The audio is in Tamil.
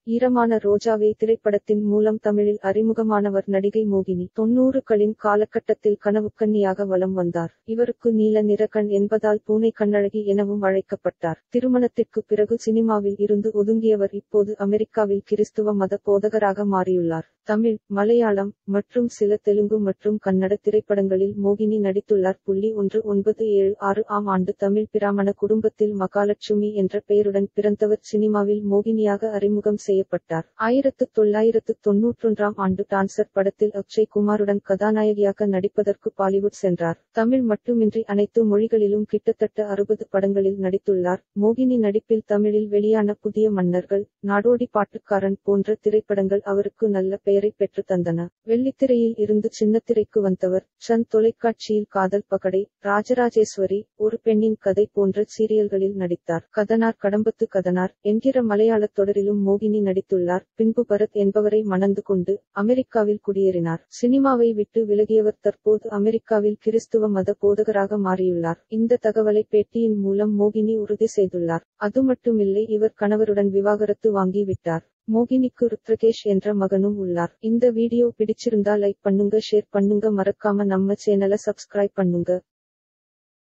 ஈரமான ரோஜாவே திரைப்படத்தின் மூலம் தமிழில் அறிமுகமானவர் நடிகை மோகினி தொன்னூறுகளின் காலகட்டத்தில் கனவுக்கன்னியாக வலம் வந்தார் இவருக்கு நீல நிற கண் என்பதால் பூனை கண்ணழகி எனவும் அழைக்கப்பட்டார் திருமணத்திற்கு பிறகு சினிமாவில் இருந்து ஒதுங்கியவர் இப்போது அமெரிக்காவில் கிறிஸ்துவ மத போதகராக மாறியுள்ளார் தமிழ் மலையாளம் மற்றும் சில தெலுங்கு மற்றும் கன்னட திரைப்படங்களில் மோகினி நடித்துள்ளார் புள்ளி ஒன்று ஒன்பது ஏழு ஆறு ஆம் ஆண்டு தமிழ் பிராமண குடும்பத்தில் மகாலட்சுமி என்ற பெயருடன் பிறந்தவர் சினிமாவில் மோகினியாக அறிமுகம் செய்யப்பட்டார் ஆயிரத்து தொள்ளாயிரத்து தொன்னூற்றொன்றாம் ஆண்டு டான்சர் படத்தில் அக்ஷய் குமாருடன் கதாநாயகியாக நடிப்பதற்கு பாலிவுட் சென்றார் தமிழ் மட்டுமின்றி அனைத்து மொழிகளிலும் கிட்டத்தட்ட அறுபது படங்களில் நடித்துள்ளார் மோகினி நடிப்பில் தமிழில் வெளியான புதிய மன்னர்கள் நாடோடி பாட்டுக்காரன் போன்ற திரைப்படங்கள் அவருக்கு நல்ல பெயரை பெற்று தந்தன வெள்ளித்திரையில் இருந்து சின்னத்திரைக்கு வந்தவர் சன் தொலைக்காட்சியில் காதல் பகடை ராஜராஜேஸ்வரி ஒரு பெண்ணின் கதை போன்ற சீரியல்களில் நடித்தார் கதனார் கடம்பத்து கதனார் என்கிற மலையாள தொடரிலும் மோகினி நடித்துள்ளார் பின்பு பரத் என்பவரை மணந்து கொண்டு அமெரிக்காவில் குடியேறினார் சினிமாவை விட்டு விலகியவர் தற்போது அமெரிக்காவில் கிறிஸ்துவ மத போதகராக மாறியுள்ளார் இந்த தகவலை பேட்டியின் மூலம் மோகினி உறுதி செய்துள்ளார் அது மட்டுமில்லை இவர் கணவருடன் விவாகரத்து வாங்கி விட்டார் மோகினிக்கு ருத்ரகேஷ் என்ற மகனும் உள்ளார் இந்த வீடியோ பிடிச்சிருந்தா லைக் பண்ணுங்க ஷேர் பண்ணுங்க மறக்காம நம்ம சேனலை சப்ஸ்கிரைப் பண்ணுங்க